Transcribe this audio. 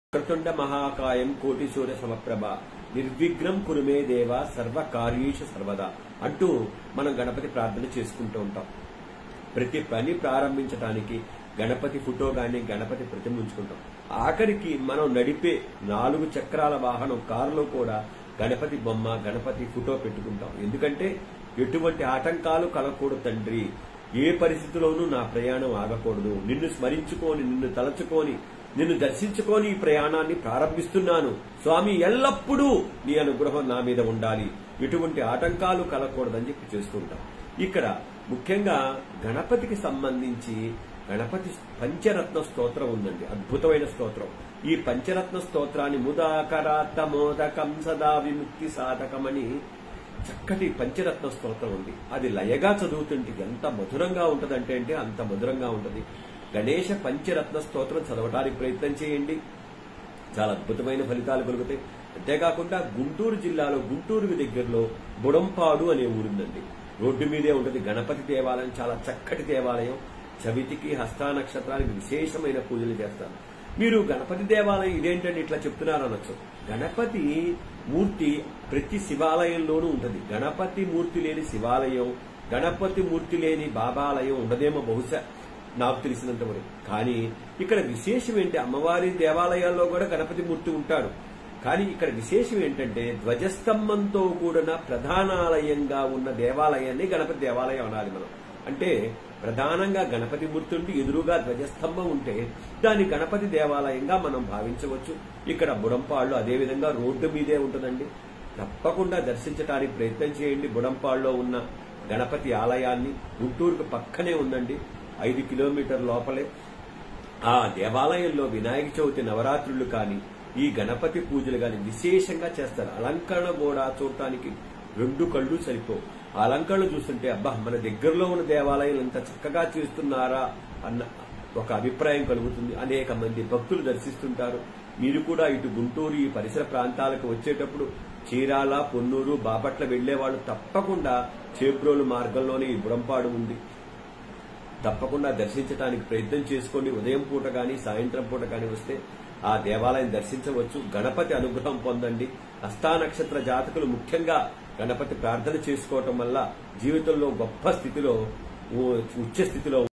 కృతుండ మహాకాయం కోటి సూర్య సమప్రభ నిర్విఘ్నం కురుమే దేవ సర్వ కార్యేషు సర్వదా అంటూ మనం గణపతి ప్రార్థన చేసుకుంటూ ఉంటాం ప్రతి పని ప్రారంభించడానికి గణపతి ఫోటో గాని గణపతి ప్రతిమ ఉంచుకుంటాం ఆఖరికి మనం నడిపే నాలుగు చక్రాల వాహనం కారులో కూడా గణపతి బొమ్మ గణపతి ఫోటో పెట్టుకుంటాం ఎందుకంటే ఎటువంటి ఆటంకాలు కలగకూడదు తండ్రి ఏ పరిస్థితిలోనూ నా ప్రయాణం ఆగకూడదు నిన్ను స్మరించుకొని నిన్ను తలచుకొని నిన్ను దర్శించుకొని ఈ ప్రయాణాన్ని ప్రారంభిస్తున్నాను స్వామి ఎల్లప్పుడూ నీ అనుగ్రహం నా మీద ఉండాలి ఎటువంటి ఆటంకాలు కలగకూడదని చెప్పి చేస్తుంటాం ఇక్కడ ముఖ్యంగా గణపతికి సంబంధించి గణపతి పంచరత్న స్తోత్రం ఉందండి అద్భుతమైన స్తోత్రం ఈ పంచరత్న స్తోత్రాన్ని ముదాకరాత మోదకం సదా విముక్తి సాధకమని చక్కటి పంచరత్న స్తోత్రం ఉంది అది లయగా చదువుతుంటే ఎంత మధురంగా ఉంటదంటే అంటే అంత మధురంగా ఉంటది గణేష పంచరత్న స్తోత్రం చదవడానికి ప్రయత్నం చేయండి చాలా అద్భుతమైన ఫలితాలు కలుగుతాయి అంతేకాకుండా గుంటూరు జిల్లాలో గుంటూరుకి దగ్గరలో బుడంపాడు అనే ఊరుందండి రోడ్డు మీదే ఉంటది గణపతి దేవాలయం చాలా చక్కటి దేవాలయం చవితికి హస్తా నక్షత్రానికి విశేషమైన పూజలు చేస్తారు మీరు గణపతి దేవాలయం ఇదేంటండి ఇట్లా చెప్తున్నారు అనొచ్చు గణపతి మూర్తి ప్రతి శివాలయంలోనూ ఉంటది గణపతి మూర్తి లేని శివాలయం గణపతి మూర్తి లేని బాబాలయం ఉండదేమో బహుశా నాకు తెలిసినంత వరకు కానీ ఇక్కడ విశేషం ఏంటి అమ్మవారి దేవాలయాల్లో కూడా గణపతి మూర్తి ఉంటాడు కానీ ఇక్కడ విశేషం ఏంటంటే ధ్వజస్తంభంతో కూడిన ప్రధానాలయంగా ఉన్న దేవాలయాన్ని గణపతి దేవాలయం అనాలి మనం అంటే ప్రధానంగా గణపతి మూర్తి ఉండి ఎదురుగా ధ్వజస్తంభం ఉంటే దాన్ని గణపతి దేవాలయంగా మనం భావించవచ్చు ఇక్కడ బుడంపాళ్ళు అదేవిధంగా రోడ్డు మీదే ఉంటుందండి తప్పకుండా దర్శించడానికి ప్రయత్నం చేయండి బుడంపాడులో ఉన్న గణపతి ఆలయాన్ని గుంటూరుకు పక్కనే ఉందండి ఐదు కిలోమీటర్ లోపలే ఆ దేవాలయంలో వినాయక చవితి నవరాత్రులు కానీ ఈ గణపతి పూజలు కానీ విశేషంగా చేస్తారు అలంకరణ కూడా చూడటానికి రెండు కళ్ళు సరిపోవు ఆ అలంకరణ చూస్తుంటే అబ్బా మన దగ్గరలో ఉన్న దేవాలయం ఎంత చక్కగా చేస్తున్నారా అన్న ఒక అభిప్రాయం కలుగుతుంది అనేక మంది భక్తులు దర్శిస్తుంటారు మీరు కూడా ఇటు గుంటూరు ఈ పరిసర ప్రాంతాలకు వచ్చేటప్పుడు చీరాల పొన్నూరు బాపట్ల వెళ్లేవాళ్ళు తప్పకుండా చేబ్రోలు మార్గంలోనే ఈ బుడంపాడు ఉంది తప్పకుండా దర్శించడానికి ప్రయత్నం చేసుకోండి ఉదయం పూట గాని సాయంత్రం పూట గాని వస్తే ఆ దేవాలయం దర్శించవచ్చు గణపతి అనుగ్రహం పొందండి హస్తా నక్షత్ర జాతకులు ముఖ్యంగా గణపతి ప్రార్థన చేసుకోవటం వల్ల జీవితంలో గొప్ప స్థితిలో ఉచ్చ స్థితిలో